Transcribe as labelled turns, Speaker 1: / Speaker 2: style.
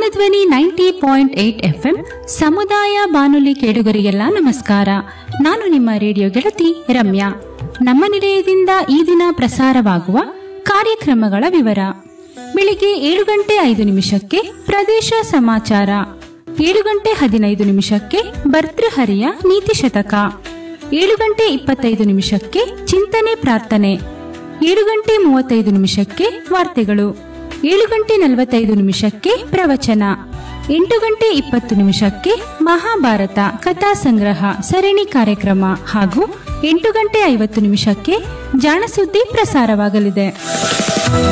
Speaker 1: Janadhwani ninety point eight FM ಸಮುದಾಯ ಬಾನುಲಿ ಕೇಳುಗರಿಗೆಲ್ಲ ನಮಸ್ಕಾರ ನಾನು ನಿಮ್ಮ ರೇಡಿಯೋ ಗೆಳತಿ ರಮ್ಯಾ ನಮ್ಮ ನಿಲಯದಿಂದ ಈ ದಿನ ಪ್ರಸಾರವಾಗುವ ಕಾರ್ಯಕ್ರಮಗಳ ವಿವರ ಬೆಳಿಗ್ಗೆ ಏಳು ಗಂಟೆ ಐದು ನಿಮಿಷಕ್ಕೆ ಪ್ರದೇಶ ಸಮಾಚಾರ ಏಳು ಗಂಟೆ ಹದಿನೈದು ನಿಮಿಷಕ್ಕೆ ಭರ್ತೃಹರಿಯ ನೀತಿ ಶತಕ ಏಳು ಗಂಟೆ ಇಪ್ಪತ್ತೈದು ನಿಮಿಷಕ್ಕೆ ಚಿಂತನೆ ಪ್ರಾರ್ಥನೆ ಏಳು ಗಂಟೆ ಮೂವತ್ತೈದು ನಿಮಿಷಕ್ಕೆ ವಾರ್ತೆಗಳು ಏಳು ಗಂಟೆ ನಲವತ್ತೈದು ನಿಮಿಷಕ್ಕೆ ಪ್ರವಚನ ಎಂಟು ಗಂಟೆ ಇಪ್ಪತ್ತು ನಿಮಿಷಕ್ಕೆ ಮಹಾಭಾರತ ಕಥಾ ಸಂಗ್ರಹ ಸರಣಿ ಕಾರ್ಯಕ್ರಮ ಹಾಗೂ ಎಂಟು ಗಂಟೆ ಐವತ್ತು ನಿಮಿಷಕ್ಕೆ ಜಾಣಸುದ್ದಿ ಪ್ರಸಾರವಾಗಲಿದೆ